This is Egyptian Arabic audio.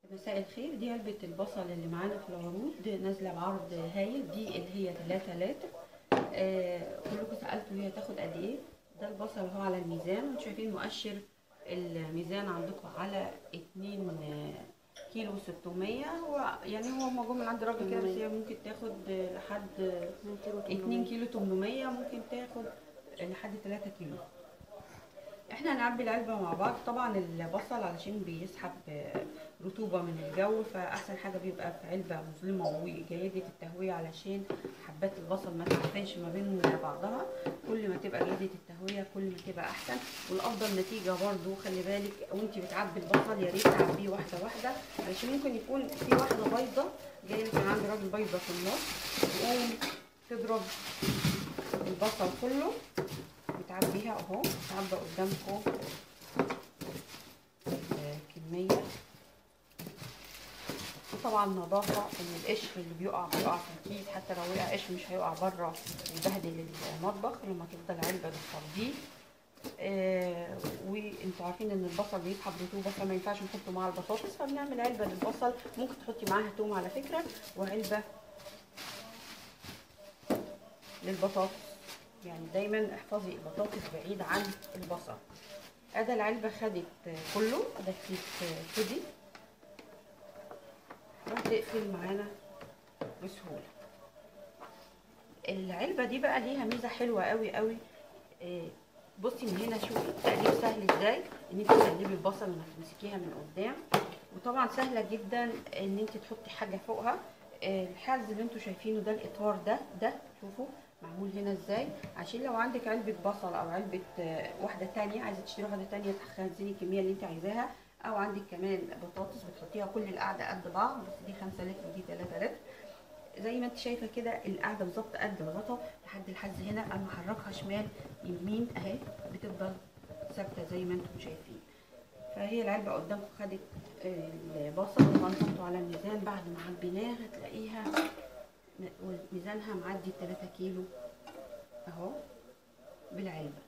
مساء الخير دي علبة البصل اللي معانا في العروض نازلة بعرض هايل دي اللي هي 3 لتر آه كلكم سألتوا هي تاخد قد ايه ده البصل اهو على الميزان انتوا شايفين مؤشر الميزان عندكم على 2 كيلو 600 هو يعني هو موجود من عند الراجل كده بس هي ممكن تاخد لحد 2 كيلو 800 ممكن تاخد لحد 3 كيلو احنا هنعبي العلبه مع بعض طبعا البصل علشان بيسحب رطوبه من الجو فاحسن حاجه بيبقى في علبه مظلمه وجيده التهويه علشان حبات البصل ما تتفاش ما بين بعضها كل ما تبقى جيده التهويه كل ما تبقى احسن والافضل نتيجه برضو خلي بالك وانت بتعبي البصل يا ريت تعبيه واحده واحده علشان ممكن يكون في واحده بيضه جايه لك من عند راجل بيضه في النص تقوم تضرب البصل كله بتعبيها اهو تعبى قدامكم الكميه وطبعا نظافه ان القشر اللي بيقع بيقع في الكيس حتى لو وقع قشر مش هيقع بره ويبهدل المطبخ لما تفضل علبه بتفضيه آه وانتوا عارفين ان البصل بيسحب رطوبه فما ينفعش نحطه مع البطاطس فبنعمل علبه للبصل ممكن تحطي معاها توم على فكره وعلبه للبطاطس يعني دايما احفظي البطاطس بعيد عن البصل ادي العلبه خدت كله ده كيس كدي وهتقفل معانا بسهوله العلبه دي بقى ليها ميزه حلوه قوي قوي بصي من هنا شوفي التقليب سهل ازاي ان انت تقلبي البصل لما تمسكيها من قدام وطبعا سهله جدا ان انت تحطي حاجه فوقها الحرز اللي انتوا شايفينه ده الاطار ده ده شوفوا معمول هنا ازاي عشان لو عندك علبة بصل او علبة واحدة تانية عايزة تشتري واحدة تانية تخزني الكمية اللي انت عايزاها او عندك كمان بطاطس بتحطيها كل القعدة قد بعض بس دي خمسة لتر ودي تلاتة لتر زي ما انت شايفة كده القعدة بالظبط قد الغطا لحد الحز هنا اما احركها شمال يمين اهي بتفضل ثابتة زي ما انتم شايفين فهي العلبة قدامكم خدت البصل وهنحطه على الميزان بعد ما عبيناه هتلاقيها ميزانها معدي 3 كيلو اهو بالعلبه